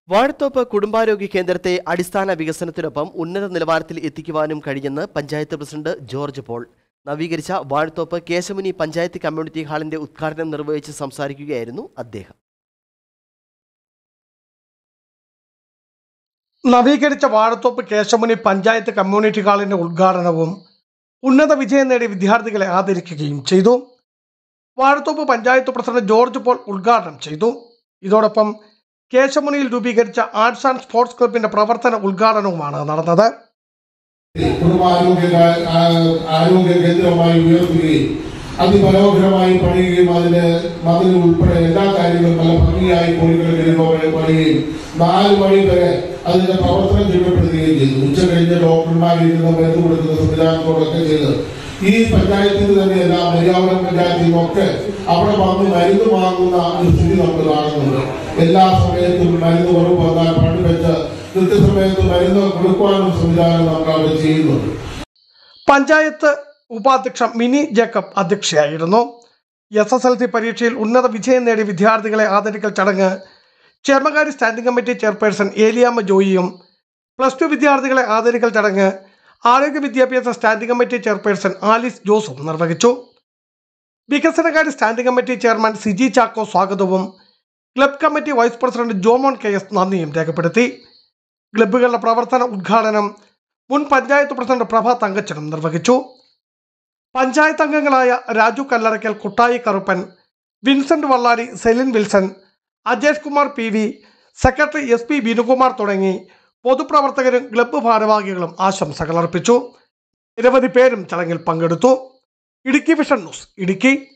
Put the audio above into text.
വാഴത്തോപ്പ് കുടുംബാരോഗ്യ കേന്ദ്രത്തെ അടിസ്ഥാന വികസനത്തിനൊപ്പം ഉന്നത നിലവാരത്തിൽ എത്തിക്കുവാനും കഴിയുമെന്ന് പഞ്ചായത്ത് പ്രസിഡന്റ് ജോർജ് പോൾ നവീകരിച്ച വാഴത്തോപ്പ് കേശമുനി പഞ്ചായത്ത് കമ്മ്യൂണിറ്റി ഹാളിന്റെ ഉദ്ഘാടനം നിർവഹിച്ച് സംസാരിക്കുകയായിരുന്നു അദ്ദേഹം നവീകരിച്ച വാഴത്തോപ്പ് കേശമുനി പഞ്ചായത്ത് കമ്മ്യൂണിറ്റി ഹാളിന്റെ ഉദ്ഘാടനവും ഉന്നത വിജയം നേടിയ വിദ്യാർത്ഥികളെ ആദരിക്കുകയും ചെയ്തു വാഴത്തോപ്പ് പഞ്ചായത്ത് പ്രസിഡന്റ് ജോർജ് പോൾ ഉദ്ഘാടനം ചെയ്തു ഇതോടൊപ്പം കേശമുനിയിൽ രൂപീകരിച്ച ആർട്സ് ആൻഡ് സ്പോർട്സ് ക്ലബിന്റെ പ്രവർത്തന ഉദ്ഘാടനവുമാണ് നടന്നത് കുടുംബാരോഗ്യ കാ- ആ- ആരോഗ്യ കേന്ദ്രമായി ഉയർത്തുകയും അതിമനോഹരമായി പണിയുകയും അതിന് മതിൽ ഉൾപ്പെടെ എല്ലാ കാര്യങ്ങളും നല്ല ഭംഗിയായി കോഴികൾ പണിയുകയും നാല് മണി വരെ അതിന്റെ പ്രവർത്തനം ചുരുക്കപ്പെടുത്തുകയും ചെയ്തു ഉച്ച കഴിഞ്ഞ് ഡോക്ടർമാരിരുന്ന് മരുന്ന് കൊടുക്കുന്ന സംവിധാനത്തോടൊക്കെ ചെയ്ത് ഈ പഞ്ചായത്തിൽ തന്നെ എല്ലാ മര്യാദ പഞ്ചായത്തിലും ഒക്കെ അവിടെ വന്ന് മരുന്ന് വാങ്ങുന്ന ഒരു സ്ഥിതി നമ്മൾ കാണുന്നുണ്ട് എല്ലാ സമയത്തും മരുന്ന് കുറവ് വന്നാൽ പണ്ട് വെച്ച് കൃത്യസമയത്ത് മരുന്ന് കൊടുക്കുവാനുള്ള സംവിധാനം നമ്മൾ അവിടെ ചെയ്യുന്നുണ്ട് പഞ്ചായത്ത് ഉപാധ്യക്ഷ മിനി ജേക്കബ് അധ്യക്ഷയായിരുന്നു എസ് എസ് എൽ സി പരീക്ഷയിൽ ഉന്നത വിജയം നേടിയ വിദ്യാർത്ഥികളെ ആദരിക്കൽ ചടങ്ങ് ക്ഷേമകാര്യ സ്റ്റാൻഡിംഗ് കമ്മിറ്റി ചെയർപേഴ്സൺ ഏലിയാമ്മ ജോയിയും പ്ലസ് ടു വിദ്യാർത്ഥികളെ ആദരിക്കൽ ചടങ്ങ് ആരോഗ്യ വിദ്യാഭ്യാസ സ്റ്റാൻഡിംഗ് കമ്മിറ്റി ചെയർപേഴ്സൺ ആലിസ് ജോസും നിർവഹിച്ചു വികസനകാര്യ standing committee chairman Siji Chacko സ്വാഗതവും club committee vice president Jomon K S നന്ദിയും രേഖപ്പെടുത്തി ക്ലബ്ബുകളുടെ പ്രവർത്തന ഉദ്ഘാടനം മുൻ പഞ്ചായത്ത് പ്രസിഡന്റ് പ്രഭ തങ്കച്ചനും നിർവഹിച്ചു പഞ്ചായത്ത് അംഗങ്ങളായ Raju Kallarakkal Kuttayi Karuppan Vincent Vallari Celine Wilson Ajesh Kumar P V secretary S P Vinukumar തുടങ്ങി പൊതുപ്രവർത്തകരും ക്ലബ്ബ് ഭാരവാഹികളും ആശംസകൾ അർപ്പിച്ചു നിരവധി പേരും ചടങ്ങിൽ പങ്കെടുത്തു ഇടുക്കി വിഷൻ ന്യൂസ് ഇടുക്കി